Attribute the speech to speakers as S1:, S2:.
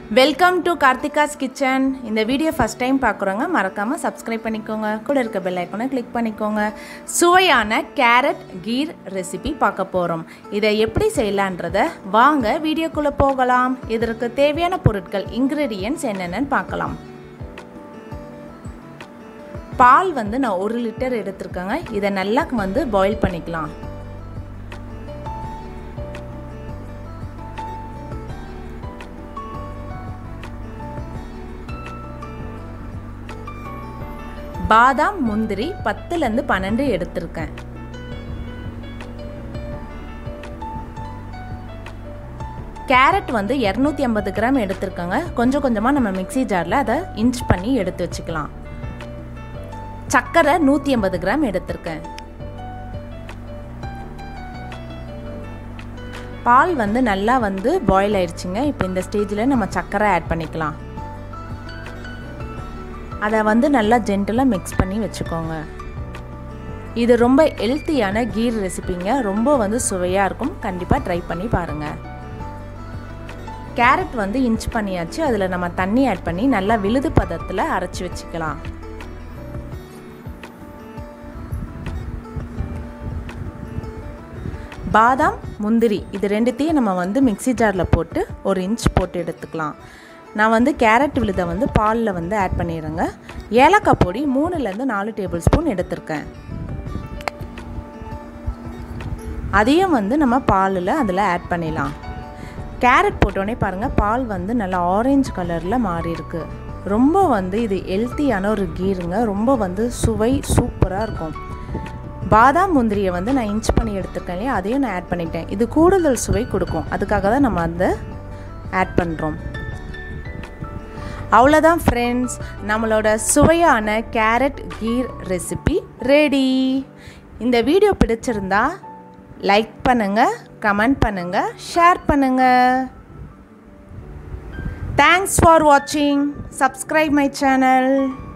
S1: welcome to Karthika's kitchen இந்த video first time பார்க்குறவங்க மறக்காமல் சப்ஸ்கிரைப் பண்ணிக்கோங்க கூட இருக்க பெல் ஐக்கனை கிளிக் பண்ணிக்கோங்க சுவையான கேரட் கீர் ரெசிபி பார்க்க போகிறோம் இதை எப்படி செய்யலான்றத வாங்க வீடியோக்குள்ளே போகலாம் இதற்கு தேவையான பொருட்கள் இன்க்ரீடியன்ட்ஸ் என்னென்னு பார்க்கலாம் பால் வந்து நான் ஒரு லிட்டர் எடுத்திருக்கேங்க இதை நல்லா வந்து பாயில் பண்ணிக்கலாம் பாதாம் முந்திரி பத்துலேருந்து பன்னெண்டு எடுத்திருக்கேன் கேரட் வந்து இரநூத்தி ஐம்பது கிராம் எடுத்திருக்கேங்க கொஞ்சம் கொஞ்சமாக நம்ம மிக்சி ஜாரில் அதை இன்ச் பண்ணி எடுத்து வச்சுக்கலாம் சர்க்கரை நூற்றி ஐம்பது கிராம் எடுத்திருக்கேன் பால் வந்து நல்லா வந்து பாயில் ஆயிடுச்சுங்க இப்போ இந்த ஸ்டேஜில் நம்ம சர்க்கரை ஆட் பண்ணிக்கலாம் அதை வந்து நல்லா ஜென்டலாக மிக்ஸ் பண்ணி வச்சுக்கோங்க இது ரொம்ப ஹெல்த்தியான கீர் ரெசிபிங்க ரொம்ப வந்து சுவையாக இருக்கும் கண்டிப்பாக ட்ரை பண்ணி பாருங்கள் கேரட் வந்து இன்ச் பண்ணியாச்சு அதில் நம்ம தண்ணி ஆட் பண்ணி நல்லா விழுது பதத்தில் அரைச்சி வச்சுக்கலாம் பாதாம் முந்திரி இது ரெண்டுத்தையும் நம்ம வந்து மிக்சி ஜாரில் போட்டு ஒரு இன்ச் போட்டு எடுத்துக்கலாம் நான் வந்து கேரட் விழுதை வந்து பாலில் வந்து ஆட் பண்ணிடுறேங்க ஏலக்காய் பொடி மூணுலேருந்து நாலு டேபிள் ஸ்பூன் எடுத்திருக்கேன் அதையும் வந்து நம்ம பாலில் அதில் ஆட் பண்ணிடலாம் கேரட் போட்டோடனே பாருங்கள் பால் வந்து நல்லா ஆரஞ்சு கலரில் மாறி இருக்கு ரொம்ப வந்து இது ஹெல்த்தியான ஒரு கீருங்க ரொம்ப வந்து சுவை சூப்பராக இருக்கும் பாதாம் முந்திரியை வந்து நான் இன்ச் பண்ணி எடுத்திருக்கேன் இல்லையா அதையும் நான் ஆட் பண்ணிட்டேன் இது கூடுதல் சுவை கொடுக்கும் அதுக்காக தான் நம்ம அந்த ஆட் பண்ணுறோம் அவ்வளோதான் ஃப்ரெண்ட்ஸ் நம்மளோட சுவையான கேரட் கீர் ரெசிபி ரெடி இந்த வீடியோ பிடிச்சிருந்தா லைக் பண்ணுங்கள் கமெண்ட் பண்ணுங்கள் ஷேர் பண்ணுங்கள் தேங்க்ஸ் ஃபார் வாட்சிங் சப்ஸ்கிரைப் மை சேனல்